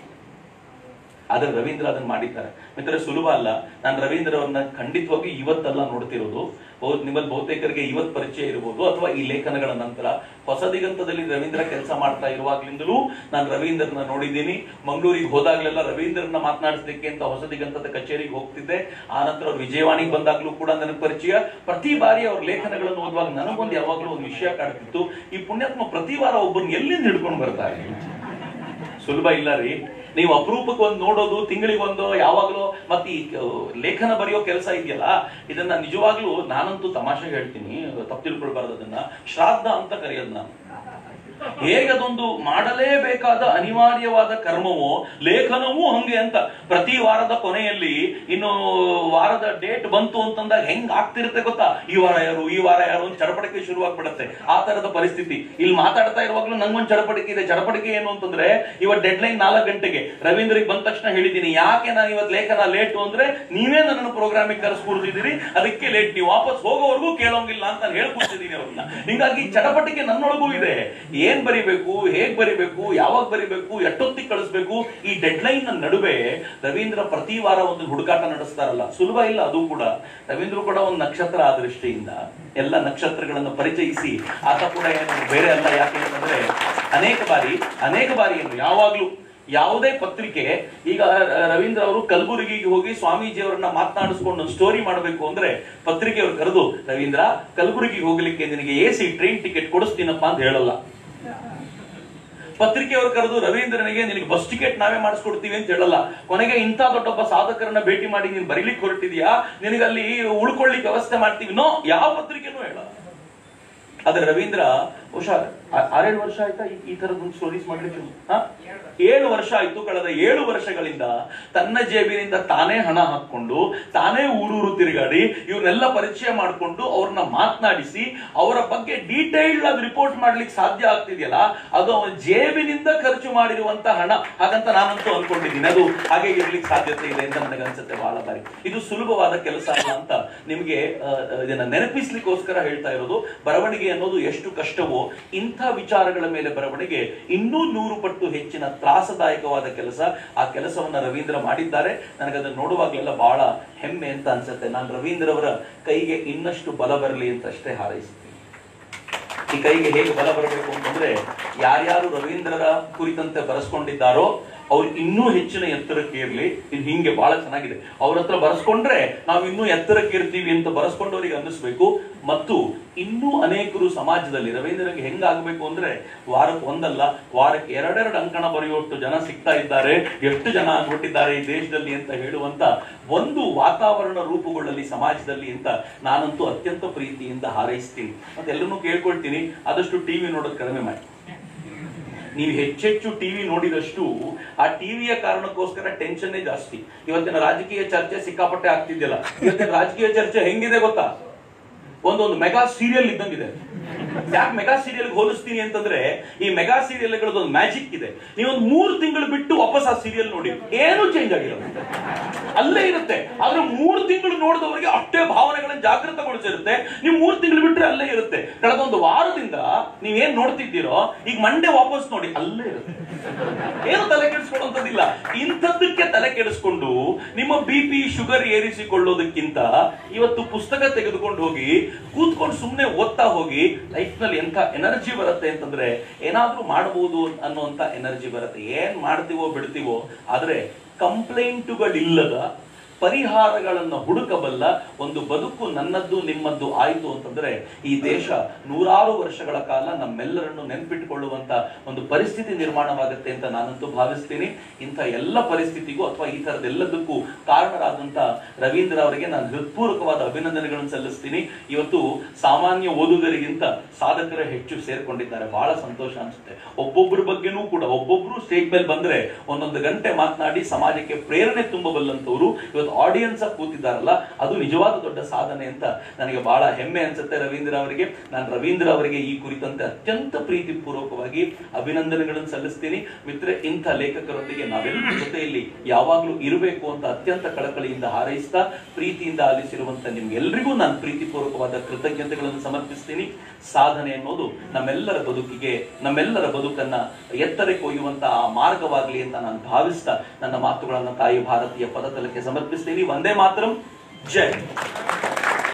ಆದ್ರೆ ರವೀಂದ್ರ ಅದನ್ನ ಮಾಡಿದ್ದಾರೆ ಮಿತ್ರ ಸುಲಭ ಅಲ್ಲ ನಾನು ರವೀಂದ್ರ ಅವ್ರನ್ನ ಖಂಡಿತವಾಗಿ ಇವತ್ತಲ್ಲ ನೋಡ್ತಿರೋದು ಬಹು- ನಿಮ್ಮಲ್ಲಿ ಬಹುತೇಕರಿಗೆ ಇವತ್ತು ಪರಿಚಯ ಇರಬಹುದು ಅಥವಾ ಈ ಲೇಖನಗಳ ನಂತರ ಹೊಸ ದಿಗಂತದಲ್ಲಿ ರವೀಂದ್ರ ಕೆಲಸ ಮಾಡ್ತಾ ಇರುವಾಗ್ಲಿಂದಲೂ ನಾನು ರವೀಂದ್ರನ ನೋಡಿದ್ದೀನಿ ಮಂಗಳೂರಿಗೆ ಹೋದಾಗ್ಲೆಲ್ಲ ರವೀಂದ್ರನ ಮಾತನಾಡಿಸ್ಲಿಕ್ಕೆ ಅಂತ ಹೊಸ ದಿಗಂತದ ಕಚೇರಿಗೆ ಹೋಗ್ತಿದ್ದೆ ಆ ನಂತರ ಅವ್ರು ವಿಜಯವಾಣಿಗೆ ಬಂದಾಗ್ಲೂ ಕೂಡ ನನಗೆ ಪರಿಚಯ ಪ್ರತಿ ಬಾರಿ ಅವ್ರ ಲೇಖನಗಳನ್ನು ಓದುವಾಗ ನನಗೊಂದು ಯಾವಾಗಲೂ ಒಂದು ವಿಷಯ ಕಾಡ್ತಿತ್ತು ಈ ಪುಣ್ಯಾತ್ಮ ಪ್ರತಿ ವಾರ ಒಬ್ಬರನ್ನ ಎಲ್ಲಿಂದ ಹಿಡ್ಕೊಂಡು ಬರ್ತಾರೆ ಸುಲಭ ಇಲ್ಲ ರೀ ನೀವು ಅಪರೂಪಕ್ಕೆ ಒಂದು ನೋಡೋದು ತಿಂಗಳಿಗೊಂದು ಯಾವಾಗಲೂ ಮತ್ತೆ ಈ ಕ- ಲೇಖನ ಬರೆಯೋ ಕೆಲಸ ಇದೆಯಲ್ಲ ಇದನ್ನ ನಿಜವಾಗ್ಲೂ ನಾನಂತೂ ತಮಾಷೆಗೆ ಹೇಳ್ತೀನಿ ತಪ್ಪು ತಿಳ್ಕೊಳ್ಬಾರ್ದು ಅದನ್ನ ಶ್ರಾದ್ದ ಅಂತ ಕರೆಯೋದು ನಾನು ಹೇಗೆ ಅದೊಂದು ಮಾಡಲೇಬೇಕಾದ ಅನಿವಾರ್ಯವಾದ ಕರ್ಮವೋ ಲೇಖನವೂ ಹಂಗೆ ಅಂತ ಪ್ರತಿ ವಾರದ ಕೊನೆಯಲ್ಲಿ ಇನ್ನು ವಾರದ ಡೇಟ್ ಬಂತು ಅಂತಂದಾಗ ಹೆಂಗ್ ಆಗ್ತಿರುತ್ತೆ ಗೊತ್ತಾ ಈ ವಾರ ಯಾರು ಈ ವಾರ ಯಾರು ಅಂತ ಚಡಪಡಿಕೆ ಶುರುವಾಗ್ಬಿಡುತ್ತೆ ಆ ತರದ ಪರಿಸ್ಥಿತಿ ಇಲ್ಲಿ ಮಾತಾಡ್ತಾ ಇರುವಾಗ್ಲೂ ನಂಗೊಂದು ಚಡಪಡಿಕೆ ಇದೆ ಚಡಪಡಿಕೆ ಏನು ಅಂತಂದ್ರೆ ಇವತ್ತು ಡೆಡ್ ಲೈನ್ ನಾಲ್ಕು ಗಂಟೆಗೆ ರವೀಂದ್ರಿಗೆ ಬಂದ ತಕ್ಷಣ ಹೇಳಿದ್ದೀನಿ ಯಾಕೆ ನಾನು ಇವತ್ತು ಲೇಖನ ಲೇಟು ಅಂದ್ರೆ ನೀವೇ ನನ್ನನ್ನು ಪ್ರೋಗ್ರಾಮಿಗೆ ಕರೆಸ್ಕೊಡ್ತಿದ್ದೀರಿ ಅದಕ್ಕೆ ಲೇಟ್ ನೀವು ವಾಪಸ್ ಹೋಗೋವರೆಗೂ ಕೇಳೋಂಗಿಲ್ಲ ಅಂತ ನಾನು ಹೇಳ್ಕೊಡ್ತಿದ್ದೀನಿ ಅವ್ರನ್ನ ಹಿಂಗಾಗಿ ಚಟಪಟಿಕೆ ನನ್ನೊಳಗೂ ಇದೆ ಏನ್ ಬರಿಬೇಕು ಹೇಗ್ ಬರಿಬೇಕು ಯಾವಾಗ ಬರಿಬೇಕು ಎಷ್ಟೊತ್ತಿಗೆ ಕಳಿಸ್ಬೇಕು ಈ ಡೆಡ್ ಲೈನ್ ನಡುವೆ ರವೀಂದ್ರ ಪ್ರತಿ ವಾರ ಒಂದು ಹುಡುಕಾಟ ನಡೆಸ್ತಾರಲ್ಲ ಸುಲಭ ಇಲ್ಲ ಅದು ಕೂಡ ರವೀಂದ್ರ ಕೂಡ ಒಂದು ನಕ್ಷತ್ರ ಆ ದೃಷ್ಟಿಯಿಂದ ಎಲ್ಲ ನಕ್ಷತ್ರಗಳನ್ನು ಪರಿಚಯಿಸಿ ಆತ ಕೂಡ ಏನು ಬೇರೆ ಅಲ್ಲ ಯಾಕೆ ಅಂತಂದ್ರೆ ಅನೇಕ ಬಾರಿ ಅನೇಕ ಬಾರಿ ಏನು ಯಾವಾಗ್ಲೂ ಯಾವುದೇ ಪತ್ರಿಕೆ ಈಗ ರ- ರವೀಂದ್ರ ಅವರು ಕಲಬುರಗಿಗೆ ಹೋಗಿ ಸ್ವಾಮೀಜಿ ಅವರನ್ನ ಮಾತನಾಡಿಸ್ಕೊಂಡು ಒಂದು ಸ್ಟೋರಿ ಮಾಡಬೇಕು ಅಂದ್ರೆ ಪತ್ರಿಕೆಯವರು ಕರೆದು ರವೀಂದ್ರ ಕಲಬುರಗಿಗೆ ಹೋಗ್ಲಿಕ್ಕೆ ನಿನಗೆ ಎ ಸಿ ಟ್ರೈನ್ ಟಿಕೆಟ್ ಕೊಡಿಸ್ತೀನಪ್ಪ ಅಂತ ಹೇಳಲ್ಲ ಪತ್ರಿಕೆಯವರು ಕರೆದು ರವೀಂದ್ರನಿಗೆ ನಿನಗೆ ಬಸ್ ಟಿಕೆಟ್ ನಾವೇ ಮಾಡಿಸ್ಕೊಡ್ತೀವಿ ಅಂತ ಹೇಳಲ್ಲ ಕೊನೆಗೆ ಇಂಥ ದೊಡ್ಡೊಬ್ಬ ಸಾಧಕರನ್ನ ಭೇಟಿ ಮಾಡಿ ನೀನು ಬರೀಲಿಕ್ಕೆ ಹೊರಟಿದ್ಯಾ ನಿನಗಲ್ಲಿ ಉಳ್ಕೊಳ್ಳಿಕ್ಕೆ ವ್ಯವಸ್ಥೆ ಮಾಡ್ತೀವಿ ನೋ ಯಾವ ಪತ್ರಿಕೆನೂ ಹೇಳಲ್ಲ ಆದ್ರೆ ರವೀಂದ್ರ ಬಹುಶಃ ಆ- ಆರೇಳು ವರ್ಷ ಆಯ್ತಾ ಈ- ಈ ತರದೊಂದು ಸ್ಟೋರೀಸ್ ಮಾಡ್ಲಿಕ್ಕೆ ಹಾ? ಏಳು ವರ್ಷ ಆಯ್ತು ಕಳೆದ ಏಳು ವರ್ಷಗಳಿಂದ ತನ್ನ ಜೇಬಿನಿಂದ ತಾನೇ ಹಣ ಹಾಕೊಂಡು ತಾನೇ ಊರೂರು ತಿರುಗಾಡಿ ಇವ್ರನ್ನೆಲ್ಲ ಪರಿಚಯ ಮಾಡಿಕೊಂಡು ಅವ್ರನ್ನ ಮಾತನಾಡಿಸಿ ಅವರ ಬಗ್ಗೆ ಡೀಟೈಲ್ಡ್ ಆಗಿ ರಿಪೋರ್ಟ್ ಮಾಡ್ಲಿಕ್ಕೆ ಸಾಧ್ಯ ಆಗ್ತಿದೆಯಲ್ಲ ಅದು ಅವನ ಜೇಬಿನಿಂದ ಖರ್ಚು ಮಾಡಿರುವಂತ ಹಣ ಹಾಗಂತ ನಾನಂತೂ ಅನ್ಕೊಂಡಿದ್ದೀನಿ ಅದು ಹಾಗೆ ಇರ್ಲಿಕ್ಕೆ ಸಾಧ್ಯತೆ ಇದೆ ಅಂತ ನನಗೆ ಅನ್ಸುತ್ತೆ ಬಹಳ ಬಾರಿ ಇದು ಸುಲಭವಾದ ಕೆಲಸ ಅಲ್ಲ ಅಂತ ನಿಮಗೆ ಆ, ಆ, ಇದನ್ನ ನೆನಪಿಸ್ಲಿಕ್ಕೋಸ್ಕರ ಹೇಳ್ತಾ ಇರೋದು ಬರವಣಿಗೆ ಅನ್ನೋದು ಎಷ್ಟು ಕಷ್ಟವೋ ಇಂಥ ವಿಚಾರಗಳ ಮೇಲೆ ಬರವಣಿಗೆ ಇನ್ನೂ ನೂರು ಪಟ್ಟು ಹೆಚ್ಚಿನ ತ್ರಾಸದಾಯಕವಾದ ಕೆಲಸ ಆ ಕೆಲಸವನ್ನ ರವೀಂದ್ರ ಮಾಡಿದ್ದಾರೆ ನನಗದನ್ನು ನೋಡುವಾಗಲೆಲ್ಲ ಬಹಳ ಹೆಮ್ಮೆ ಅಂತ ಅನ್ಸುತ್ತೆ ನಾನು ರವೀಂದ್ರ ಅವರ ಕೈಗೆ ಇನ್ನಷ್ಟು ಬಲ ಬರಲಿ ಅಂತ ಅಷ್ಟೇ ಹಾರೈಸ್ತೀನಿ ಈ ಕೈಗೆ ಹೇಗೆ ಬಲ ಬರಬೇಕು ಅಂತಂದ್ರೆ ಯಾರ್ಯಾರು ರವೀಂದ್ರರ ಕುರಿತಂತೆ ಬರೆಸ್ಕೊಂಡಿದ್ದಾರೋ ಅವ್ರು ಇನ್ನೂ ಹೆಚ್ಚಿನ ಎತ್ತರಕ್ಕೆ ಇರ್ಲಿ ಇದು ಹಿಂಗೆ ಬಹಳ ಚೆನ್ನಾಗಿದೆ ಅವ್ರ ಹತ್ರ ಬರೆಸ್ಕೊಂಡ್ರೆ ನಾವು ಇನ್ನೂ ಎತ್ತರಕ್ಕೆ ಇರ್ತೀವಿ ಅಂತ ಬರೆಸ್ಕೊಂಡವರಿಗೆ ಅನ್ನಿಸ್ಬೇಕು ಮತ್ತು ಇನ್ನೂ ಅನೇಕರು ಸಮಾಜದಲ್ಲಿ ರವೀಂದ್ರಗೆ ಹೆಂಗಾಗಬೇಕು ಅಂದ್ರೆ ವಾರಕ್ಕೆ ಒಂದಲ್ಲ ವಾರಕ್ಕೆ ಎರಡೆರಡು ಅಂಕಣ ಬರೆಯುವಷ್ಟು ಜನ ಸಿಗ್ತಾ ಇದ್ದಾರೆ ಎಷ್ಟು ಜನ ಆಗ್ಬಿಟ್ಟಿದ್ದಾರೆ ಈ ದೇಶದಲ್ಲಿ ಅಂತ ಹೇಳುವಂತ ಒಂದು ವಾತಾವರಣ ರೂಪುಗೊಳ್ಳಲಿ ಸಮಾಜದಲ್ಲಿ ಅಂತ ನಾನಂತೂ ಅತ್ಯಂತ ಪ್ರೀತಿಯಿಂದ ಹಾರೈಸ್ತೀನಿ ಮತ್ತೆ ಎಲ್ಲರನ್ನೂ ಕೇಳ್ಕೊಳ್ತೀನಿ ಆದಷ್ಟು ಟಿವಿ ನೋಡೋದು ಕಡಿಮೆ ಮಾಡಿ ನೀವು ಹೆಚ್ಚೆಚ್ಚು ಟಿವಿ ನೋಡಿದಷ್ಟು ಆ ಟಿವಿಯ ಕಾರಣಕ್ಕೋಸ್ಕರ ಟೆನ್ಷನ್ನೇ ಜಾಸ್ತಿ ಇವತ್ತಿನ ರಾಜಕೀಯ ಚರ್ಚೆ ಸಿಕ್ಕಾಪಟ್ಟೆ ಆಗ್ತಿದ್ಯಲ್ಲ ಇವತ್ತಿನ ರಾಜಕೀಯ ಚರ್ಚೆ ಹೆಂಗಿದೆ ಗೊತ್ತಾ ಒಂದೊಂದು ಮೆಗಾ ಸೀರಿಯಲ್ ಇದ್ದಂಗಿದೆ ಯಾಕೆ ಮೆಗಾ ಸೀರಿಯಲ್ ಹೋಲಿಸ್ತೀನಿ ಅಂತಂದ್ರೆ ಈ ಮೆಗಾ ಸೀರಿಯಲ್ಗಳದ್ದು ಒಂದು ಮ್ಯಾಜಿಕ್ ಇದೆ ನೀವೊಂದು ಮೂರು ತಿಂಗಳು ಬಿಟ್ಟು ವಾಪಸ್ ಆ ಸೀರಿಯಲ್ ನೋಡಿ ಏನೂ ಚೇಂಜ್ ಆಗಿರೋದು ಅಲ್ಲೇ ಇರುತ್ತೆ ಆದ್ರೆ ಮೂರು ತಿಂಗಳು ನೋಡಿದವರಿಗೆ ಅಷ್ಟೇ ಭಾವನೆಗಳನ್ನ ಜಾಗೃತಗೊಳಿಸಿರುತ್ತೆ ನೀವು ಮೂರು ತಿಂಗಳು ಬಿಟ್ರೆ ಅಲ್ಲೇ ಇರುತ್ತೆ ಕಳೆದ ಒಂದು ವಾರದಿಂದ ನೀವೇನ್ ನೋಡ್ತಿದ್ದೀರೋ ಈಗ ಮಂಡೆ ವಾಪಸ್ ನೋಡಿ ಅಲ್ಲೇ ಇರುತ್ತೆ ಏನು ತಲೆ ಕೆಡಿಸ್ಕೊಳ್ಳುವಂಥದ್ದಿಲ್ಲ ಇಂಥದ್ದಕ್ಕೆ ತಲೆ ಕೆಡಿಸ್ಕೊಂಡು ನಿಮ್ಮ ಬಿ ಪಿ ಶುಗರ್ ಏರಿಸಿಕೊಳ್ಳೋದಕ್ಕಿಂತ ಇವತ್ತು ಪುಸ್ತಕ ತೆಗೆದುಕೊಂಡು ಹೋಗಿ ಕೂತ್ಕೊಂಡು ಸುಮ್ಮನೆ ಓದ್ತಾ ಹೋಗಿ ಲೈಫ್ ನಲ್ಲಿ ಎಂಥ ಎನರ್ಜಿ ಬರುತ್ತೆ ಅಂತಂದ್ರೆ ಏನಾದ್ರೂ ಮಾಡಬಹುದು ಅನ್ನುವಂತ ಎನರ್ಜಿ ಬರುತ್ತೆ ಏನ್ ಮಾಡ್ತೀವೋ ಬಿಡ್ತೀವೋ ಆದ್ರೆ ಕಂಪ್ಲೇಂಟುಗಳಿಲ್ಲದ ಪರಿಹಾರಗಳನ್ನು ಹುಡುಕಬಲ್ಲ ಒಂದು ಬದುಕು ನನ್ನದ್ದು ನಿಮ್ಮದ್ದು ಆಯಿತು ಅಂತಂದ್ರೆ ಈ ದೇಶ ನೂರಾರು ವರ್ಷಗಳ ಕಾಲ ನಮ್ಮೆಲ್ಲರನ್ನು ನೆನ್ಪಿಟ್ಟುಕೊಳ್ಳುವಂತ ಒಂದು ಪರಿಸ್ಥಿತಿ ನಿರ್ಮಾಣವಾಗುತ್ತೆ ಅಂತ ನಾನಂತೂ ಭಾವಿಸ್ತೀನಿ ಇಂಥ ಎಲ್ಲ ಪರಿಸ್ಥಿತಿಗೂ ಅಥವಾ ಈ ತರದೆಲ್ಲದಕ್ಕೂ ಕಾರಣರಾದಂತ ರವೀಂದ್ರ ಅವರಿಗೆ ನಾನು ಹೃತ್ಪೂರ್ವಕವಾದ ಅಭಿನಂದನೆಗಳನ್ನು ಸಲ್ಲಿಸ್ತೀನಿ ಇವತ್ತು ಸಾಮಾನ್ಯ ಓದುಗರಿಗಿಂತ ಸಾಧಕರ ಹೆಚ್ಚು ಸೇರ್ಕೊಂಡಿದ್ದಾರೆ ಬಹಳ ಸಂತೋಷ ಅನ್ಸುತ್ತೆ ಒಬ್ಬೊಬ್ಬರ ಬಗ್ಗೆನೂ ಕೂಡ ಒಬ್ಬೊಬ್ರು ಸ್ಟೇಜ್ ಮೇಲೆ ಬಂದ್ರೆ ಒಂದೊಂದು ಗಂಟೆ ಮಾತನಾಡಿ ಸಮಾಜಕ್ಕೆ ಪ್ರೇರಣೆ ತುಂಬಬಲ್ಲಂತವ್ರು ಇವತ್ತು ಆಡಿಯನ್ಸ್ ಆಗಿ ಕೂತಿದ್ದಾರಲ್ಲ ಅದು ನಿಜವಾದ ದೊಡ್ಡ ಸಾಧನೆ ಅಂತ ನನಗೆ ಬಹಳ ಹೆಮ್ಮೆ ಅನ್ಸುತ್ತೆ ರವೀಂದ್ರ ಅವರಿಗೆ ನಾನು ರವೀಂದ್ರ ಅವರಿಗೆ ಈ ಕುರಿತಂತೆ ಅತ್ಯಂತ ಪ್ರೀತಿ ಪೂರ್ವಕವಾಗಿ ಅಭಿನಂದನೆಗಳನ್ನು ಸಲ್ಲಿಸ್ತೀನಿ ಮಿತ್ರೆ ಇಂಥ ಲೇಖಕರೊಂದಿಗೆ ನಾವೆಲ್ಲರ ಜೊತೆಯಲ್ಲಿ ಯಾವಾಗಲೂ ಇರಬೇಕು ಅಂತ ಅತ್ಯಂತ ಕಳಕಳಿಯಿಂದ ಹಾರೈಸ್ತಾ ಪ್ರೀತಿಯಿಂದ ಆಲಿಸಿರುವಂತ ನಿಮ್ಗೆಲ್ರಿಗೂ ನಾನು ಪ್ರೀತಿಪೂರ್ವಕವಾದ ಕೃತಜ್ಞತೆಗಳನ್ನು ಸಮರ್ಪಿಸ್ತೀನಿ ಸಾಧನೆ ಅನ್ನೋದು ನಮ್ಮೆಲ್ಲರ ಬದುಕಿಗೆ ನಮ್ಮೆಲ್ಲರ ಬದುಕನ್ನ ಎತ್ತರಕ್ಕೆ ಒಯ್ಯುವಂತ ಆ ಮಾರ್ಗವಾಗಲಿ ಅಂತ ನಾನು ಭಾವಿಸ್ತಾ ನನ್ನ ಮಾತುಗಳನ್ನ ತಾಯಿ ಭಾರತೀಯ ಪದತಲಕ್ಕೆ ಸಮರ್ಪಿಸ್ತೀನಿ ಒಂದೇ ಮಾತ್ರ ಜೈ